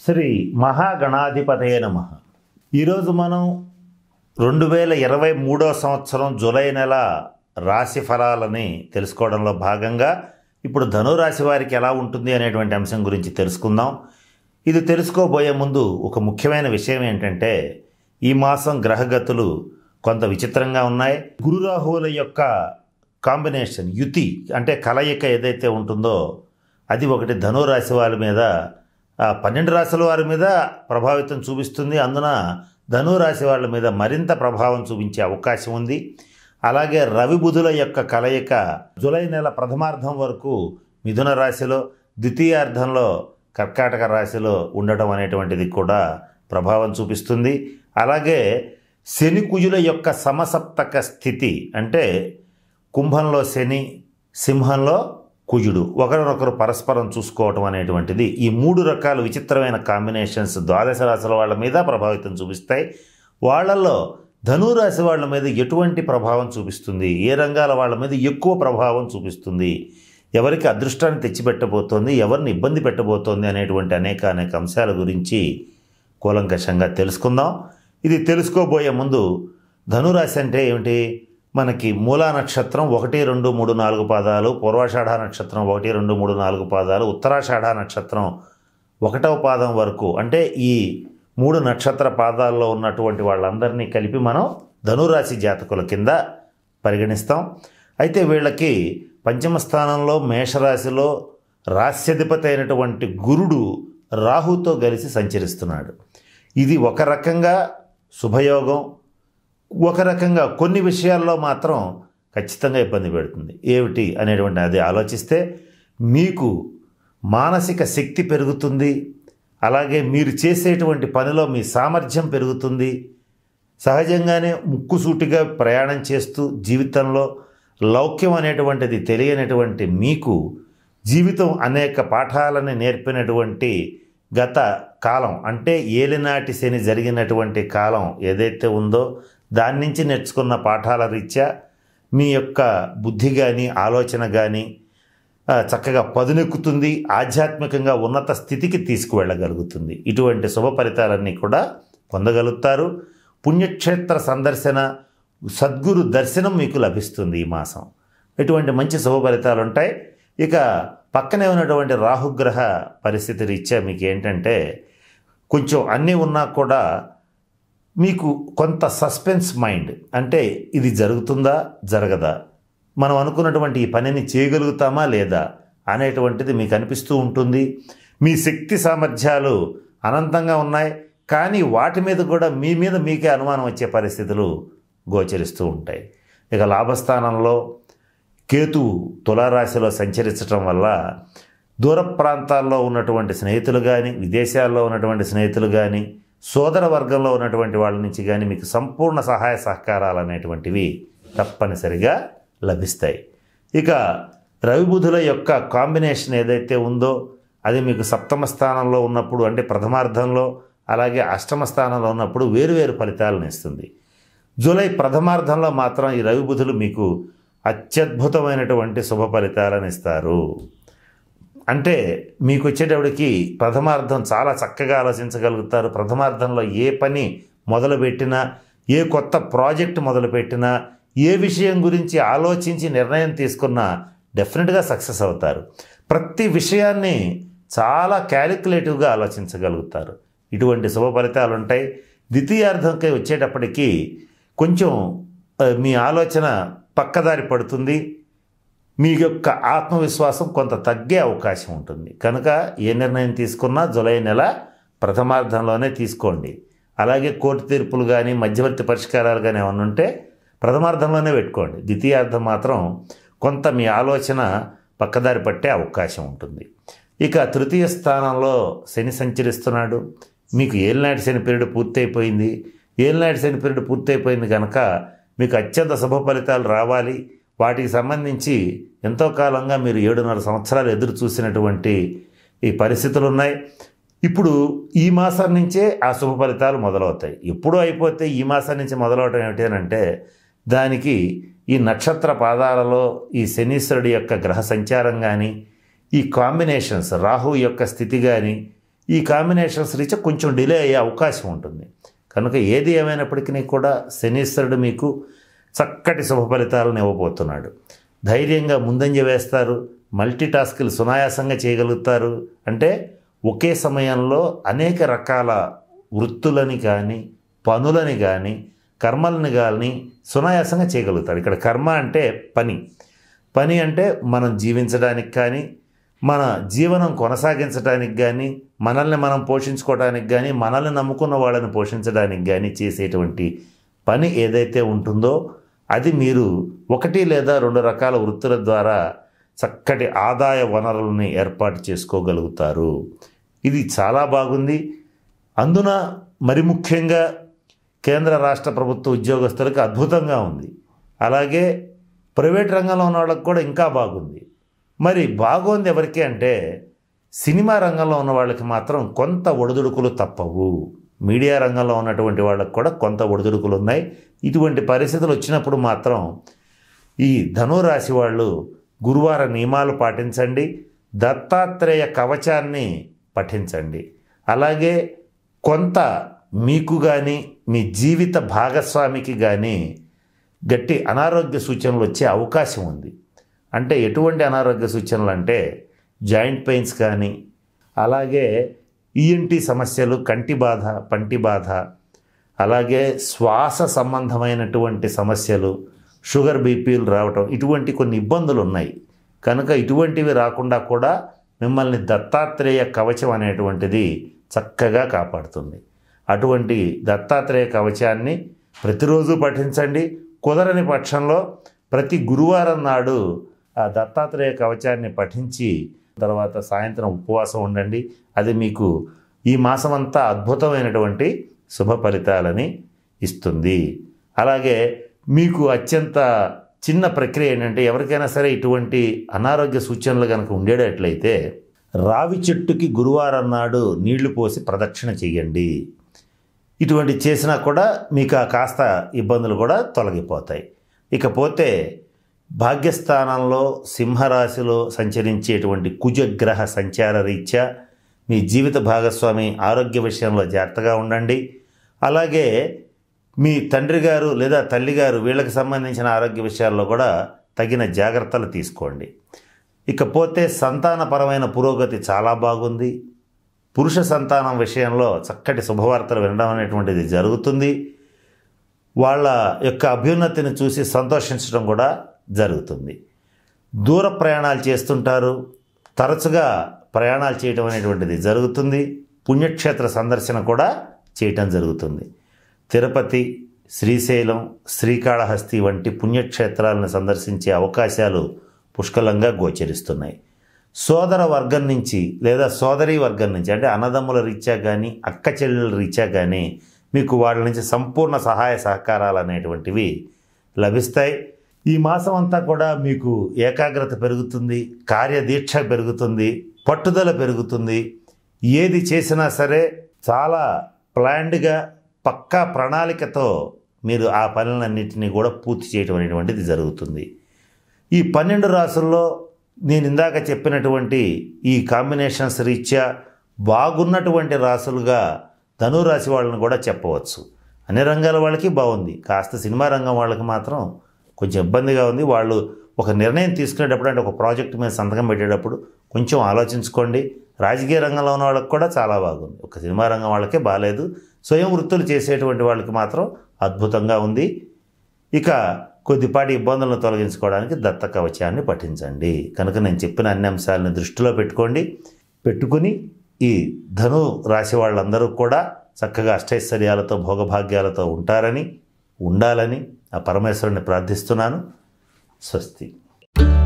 శ్రీ మహాగణాధిపతయ నమ ఈరోజు మనం రెండు వేల ఇరవై మూడో సంవత్సరం జూలై నెల రాశి ఫలాలని తెలుసుకోవడంలో భాగంగా ఇప్పుడు ధనురాశి వారికి ఎలా ఉంటుంది అనేటువంటి అంశం గురించి తెలుసుకుందాం ఇది తెలుసుకోబోయే ముందు ఒక ముఖ్యమైన విషయం ఏంటంటే ఈ మాసం గ్రహగతులు కొంత విచిత్రంగా ఉన్నాయి గురు రాహువుల యొక్క కాంబినేషన్ యుతి అంటే కలయిక ఏదైతే ఉంటుందో అది ఒకటి ధనురాశి వారి మీద ఆ పన్నెండు రాశుల వారి మీద ప్రభావితం చూపిస్తుంది అందున ధనురాశి వాళ్ళ మీద మరింత ప్రభావం చూపించే అవకాశం ఉంది అలాగే రవి బుధుల యొక్క కలయిక జూలై నెల ప్రథమార్థం వరకు మిథున రాశిలో ద్వితీయార్థంలో కర్కాటక రాశిలో ఉండటం అనేటువంటిది కూడా ప్రభావం చూపిస్తుంది అలాగే శని కుజుల యొక్క సమసప్తక స్థితి అంటే కుంభంలో శని సింహంలో కుజుడు ఒకరినొకరు పరస్పరం చూసుకోవటం అనేటువంటిది ఈ మూడు రకాల విచిత్రమైన కాంబినేషన్స్ ద్వాదశ రాశుల వాళ్ళ మీద ప్రభావితం చూపిస్తాయి వాళ్ళల్లో ధనురాశి వాళ్ళ మీద ఎటువంటి ప్రభావం చూపిస్తుంది ఏ రంగాల వాళ్ళ మీద ఎక్కువ ప్రభావం చూపిస్తుంది ఎవరికి అదృష్టాన్ని తెచ్చిపెట్టబోతోంది ఎవరిని ఇబ్బంది పెట్టబోతోంది అనేటువంటి అనేక అనేక అంశాల గురించి కూలంకషంగా తెలుసుకుందాం ఇది తెలుసుకోబోయే ముందు ధనురాశి అంటే ఏమిటి మనకి మూలా నక్షత్రం ఒకటి రెండు మూడు నాలుగు పాదాలు పూర్వాషాఢ నక్షత్రం ఒకటి రెండు మూడు నాలుగు పాదాలు ఉత్తరాషాఢ నక్షత్రం ఒకటవ పాదం వరకు అంటే ఈ మూడు నక్షత్ర పాదాల్లో ఉన్నటువంటి వాళ్ళందరినీ కలిపి మనం ధనురాశి జాతకుల కింద పరిగణిస్తాం అయితే వీళ్ళకి పంచమ స్థానంలో మేషరాశిలో రాస్యధిపతి అయినటువంటి గురుడు రాహుతో కలిసి సంచరిస్తున్నాడు ఇది ఒక రకంగా శుభయోగం ఒక రకంగా కొన్ని విషయాల్లో మాత్రం ఖచ్చితంగా ఇబ్బంది పెడుతుంది ఏమిటి అనేటువంటి అది ఆలోచిస్తే మీకు మానసిక శక్తి పెరుగుతుంది అలాగే మీరు చేసేటువంటి పనిలో మీ సామర్థ్యం పెరుగుతుంది సహజంగానే ముక్కుసూటిగా ప్రయాణం చేస్తూ జీవితంలో లౌక్యం అనేటువంటిది తెలియనటువంటి మీకు జీవితం అనేక పాఠాలను నేర్పినటువంటి గత కాలం అంటే ఏలినాటి శని జరిగినటువంటి కాలం ఏదైతే ఉందో దాని నుంచి నేర్చుకున్న పాఠాల రీత్యా మీ యొక్క బుద్ధి కానీ ఆలోచన కానీ చక్కగా పదునెక్కుతుంది ఆధ్యాత్మికంగా ఉన్నత స్థితికి తీసుకువెళ్ళగలుగుతుంది ఇటువంటి శుభ ఫలితాలన్నీ కూడా పొందగలుగుతారు పుణ్యక్షేత్ర సందర్శన సద్గురు దర్శనం మీకు లభిస్తుంది ఈ మాసం ఇటువంటి మంచి శుభ ఫలితాలు ఉంటాయి ఇక పక్కనే ఉన్నటువంటి రాహుగ్రహ పరిస్థితి రీత్యా మీకు ఏంటంటే కొంచెం అన్నీ ఉన్నా కూడా మీకు కొంత సస్పెన్స్ మైండ్ అంటే ఇది జరుగుతుందా జరగదా మనం అనుకున్నటువంటి ఈ పనిని చేయగలుగుతామా లేదా అనేటువంటిది మీకు అనిపిస్తూ ఉంటుంది మీ శక్తి సామర్థ్యాలు అనంతంగా ఉన్నాయి కానీ వాటి మీద కూడా మీ మీద మీకే అనుమానం వచ్చే పరిస్థితులు గోచరిస్తూ ఉంటాయి ఇక లాభస్థానంలో కేతువు తులారాశిలో సంచరించడం వల్ల దూర ప్రాంతాల్లో ఉన్నటువంటి స్నేహితులు కానీ విదేశాల్లో ఉన్నటువంటి స్నేహితులు కానీ సోదర వర్గంలో ఉన్నటువంటి వాళ్ళ నుంచి కానీ మీకు సంపూర్ణ సహాయ సహకారాలు అనేటువంటివి తప్పనిసరిగా లభిస్తాయి ఇక రవిబుధుల యొక్క కాంబినేషన్ ఏదైతే ఉందో అది మీకు సప్తమ స్థానంలో ఉన్నప్పుడు అంటే ప్రథమార్థంలో అలాగే అష్టమ స్థానంలో ఉన్నప్పుడు వేరువేరు ఫలితాలను ఇస్తుంది జూలై ప్రథమార్థంలో మాత్రం ఈ రవిబుధులు మీకు అత్యద్భుతమైనటువంటి శుభ ఫలితాలను ఇస్తారు అంటే మీకు వచ్చేటప్పటికి ప్రథమార్థం చాలా చక్కగా ఆలోచించగలుగుతారు ప్రథమార్థంలో ఏ పని మొదలుపెట్టినా ఏ కొత్త ప్రాజెక్ట్ మొదలుపెట్టినా ఏ విషయం గురించి ఆలోచించి నిర్ణయం తీసుకున్నా డెఫినెట్గా సక్సెస్ అవుతారు ప్రతి విషయాన్ని చాలా క్యాలిక్యులేటివ్గా ఆలోచించగలుగుతారు ఇటువంటి శుభ ఫలితాలు ఉంటాయి ద్వితీయార్థంకి వచ్చేటప్పటికి కొంచెం మీ ఆలోచన పక్కదారి పడుతుంది మీ యొక్క ఆత్మవిశ్వాసం కొంత తగ్గే అవకాశం ఉంటుంది కనుక ఏ నిర్ణయం తీసుకున్నా జులై నెల ప్రథమార్థంలోనే తీసుకోండి అలాగే కోర్టు తీర్పులు కానీ మధ్యవర్తి పరిష్కారాలు కానీ ఏమైనా ఉంటే ప్రథమార్థంలోనే పెట్టుకోండి ద్వితీయార్థం మాత్రం కొంత మీ ఆలోచన పక్కదారి పట్టే అవకాశం ఉంటుంది ఇక తృతీయ స్థానంలో శని సంచరిస్తున్నాడు మీకు ఏలినాటి శని పీరియడ్ పూర్తయిపోయింది ఏలినాటి శని పీరియడ్ పూర్తయిపోయింది కనుక మీకు అత్యంత శుభ ఫలితాలు రావాలి వాటికి సంబంధించి ఎంతో కాలంగా మీరు ఏడున్నర సంవత్సరాలు ఎదురు చూసినటువంటి ఈ పరిస్థితులు ఉన్నాయి ఇప్పుడు ఈ మాసం నుంచే ఆ శుభ ఫలితాలు మొదలవుతాయి ఎప్పుడు అయిపోతే ఈ మాసం నుంచి మొదలవటం ఏమిటి అని అంటే దానికి ఈ నక్షత్ర పాదాలలో ఈ శనీశ్వరుడి యొక్క గ్రహ సంచారం కానీ ఈ కాంబినేషన్స్ రాహు యొక్క స్థితి కానీ ఈ కాంబినేషన్స్ రీత్యా కొంచెం డిలే అయ్యే అవకాశం ఉంటుంది కనుక ఏది ఏమైనప్పటికీ కూడా శనీశ్వరుడు మీకు చక్కటి శుభ ఫలితాలను ఇవ్వబోతున్నాడు ధైర్యంగా ముందంజ వేస్తారు మల్టీ టాస్కులు సునాయాసంగా చేయగలుగుతారు అంటే ఒకే సమయంలో అనేక రకాల వృత్తులని కానీ పనులని కానీ కర్మలని కానీ సునాయాసంగా చేయగలుగుతారు ఇక్కడ కర్మ అంటే పని పని అంటే మనం జీవించడానికి కానీ మన జీవనం కొనసాగించడానికి కానీ మనల్ని మనం పోషించుకోవడానికి కానీ మనల్ని నమ్ముకున్న వాళ్ళని పోషించడానికి కానీ చేసేటువంటి పని ఏదైతే ఉంటుందో అది మీరు ఒకటి లేదా రెండు రకాల వృత్తుల ద్వారా చక్కటి ఆదాయ వనరులని ఏర్పాటు చేసుకోగలుగుతారు ఇది చాలా బాగుంది అందున మరి ముఖ్యంగా కేంద్ర రాష్ట్ర ప్రభుత్వ ఉద్యోగస్తులకు అద్భుతంగా ఉంది అలాగే ప్రైవేట్ రంగంలో ఉన్న వాళ్ళకి కూడా ఇంకా బాగుంది మరి బాగుంది ఎవరికి అంటే సినిమా రంగంలో ఉన్న వాళ్ళకి మాత్రం కొంత ఒడిదుడుకులు తప్పవు మీడియా రంగంలో ఉన్నటువంటి వాళ్ళకి కూడా కొంత ఒడిదుడుకులు ఉన్నాయి ఇటువంటి పరిస్థితులు వచ్చినప్పుడు మాత్రం ఈ ధనురాశి వాళ్ళు గురువార నియమాలు పాటించండి దత్తాత్రేయ కవచాన్ని పఠించండి అలాగే కొంత మీకు కానీ మీ జీవిత భాగస్వామికి కానీ గట్టి అనారోగ్య సూచనలు వచ్చే అవకాశం ఉంది అంటే ఎటువంటి అనారోగ్య సూచనలు అంటే జాయింట్ పెయిన్స్ కానీ అలాగే ఈఎన్టీ సమస్యలు కంటి బాధ పంటి బాధ అలాగే శ్వాస సంబంధమైనటువంటి సమస్యలు షుగర్ బీపీలు రావటం ఇటువంటి కొన్ని ఇబ్బందులు ఉన్నాయి కనుక ఇటువంటివి రాకుండా కూడా మిమ్మల్ని దత్తాత్రేయ కవచం అనేటువంటిది చక్కగా కాపాడుతుంది అటువంటి దత్తాత్రేయ కవచాన్ని ప్రతిరోజు పఠించండి కుదరని పక్షంలో ప్రతి గురువారం నాడు ఆ దత్తాత్రేయ కవచాన్ని పఠించి తర్వాత సాయంత్రం ఉపవాసం ఉండండి అది మీకు ఈ మాసం అంతా అద్భుతమైనటువంటి శుభ ఫలితాలని ఇస్తుంది అలాగే మీకు అత్యంత చిన్న ప్రక్రియ ఏంటంటే ఎవరికైనా సరే ఇటువంటి అనారోగ్య సూచనలు కనుక ఉండేటట్లయితే రావి చెట్టుకి గురువారం నాడు నీళ్లు పోసి ప్రదక్షిణ చేయండి ఇటువంటి చేసినా కూడా మీకు ఆ కాస్త ఇబ్బందులు కూడా తొలగిపోతాయి ఇకపోతే భాగ్యస్థానంలో సింహరాశిలో సంచరించేటువంటి కుజగ్రహ సంచార రీత్యా మీ జీవిత భాగస్వామి ఆరోగ్య విషయంలో జాగ్రత్తగా ఉండండి అలాగే మీ తండ్రి గారు లేదా తల్లిగారు వీళ్ళకి సంబంధించిన ఆరోగ్య విషయాల్లో కూడా తగిన జాగ్రత్తలు తీసుకోండి ఇకపోతే సంతానపరమైన పురోగతి చాలా బాగుంది పురుష సంతానం విషయంలో చక్కటి శుభవార్తలు వినడం అనేటువంటిది జరుగుతుంది వాళ్ళ యొక్క అభ్యున్నతిని చూసి సంతోషించడం కూడా జరుగుతుంది దూర ప్రయాణాలు చేస్తుంటారు తరచుగా ప్రయాణాలు చేయటం అనేటువంటిది జరుగుతుంది పుణ్యక్షేత్ర సందర్శన కూడా చేయటం జరుగుతుంది తిరుపతి శ్రీశైలం శ్రీకాళహస్తి వంటి పుణ్యక్షేత్రాలను సందర్శించే అవకాశాలు పుష్కలంగా గోచరిస్తున్నాయి సోదర వర్గం నుంచి లేదా సోదరీ వర్గం నుంచి అంటే అన్నదమ్ముల రీత్యా కానీ అక్క చెల్లెల రీత్యా కానీ మీకు వాళ్ళ నుంచి సంపూర్ణ సహాయ సహకారాలు అనేటువంటివి లభిస్తాయి ఈ మాసం అంతా కూడా మీకు ఏకాగ్రత పెరుగుతుంది కార్యదీక్ష పెరుగుతుంది పట్టుదల పెరుగుతుంది ఏది చేసినా సరే చాలా ప్లాన్డ్గా పక్కా ప్రణాళికతో మీరు ఆ పనులన్నింటినీ కూడా పూర్తి చేయడం అనేటువంటిది జరుగుతుంది ఈ పన్నెండు రాసుల్లో నేను ఇందాక చెప్పినటువంటి ఈ కాంబినేషన్స్ రీత్యా బాగున్నటువంటి రాసులుగా ధనురాశి వాళ్ళని కూడా చెప్పవచ్చు అన్ని రంగాల వాళ్ళకి బాగుంది కాస్త సినిమా రంగం వాళ్ళకి మాత్రం కొంచెం ఇబ్బందిగా ఉంది వాళ్ళు ఒక నిర్ణయం తీసుకునేటప్పుడు అంటే ఒక ప్రాజెక్ట్ మీద సంతకం పెట్టేటప్పుడు కొంచెం ఆలోచించుకోండి రాజకీయ రంగంలో ఉన్న వాళ్ళకి కూడా చాలా బాగుంది ఒక సినిమా రంగం వాళ్ళకే బాగాలేదు స్వయం వృత్తులు చేసేటువంటి వాళ్ళకి మాత్రం అద్భుతంగా ఉంది ఇక కొద్దిపాటి ఇబ్బందులను తొలగించుకోవడానికి దత్త కవచాన్ని పఠించండి కనుక నేను చెప్పిన అన్ని అంశాలను దృష్టిలో పెట్టుకోండి పెట్టుకుని ఈ ధను రాశి వాళ్ళందరూ కూడా చక్కగా అష్టైశ్వర్యాలతో భోగభాగ్యాలతో ఉంటారని ఉండాలని ఆ పరమేశ్వరుని ప్రార్థిస్తున్నాను స్వస్తి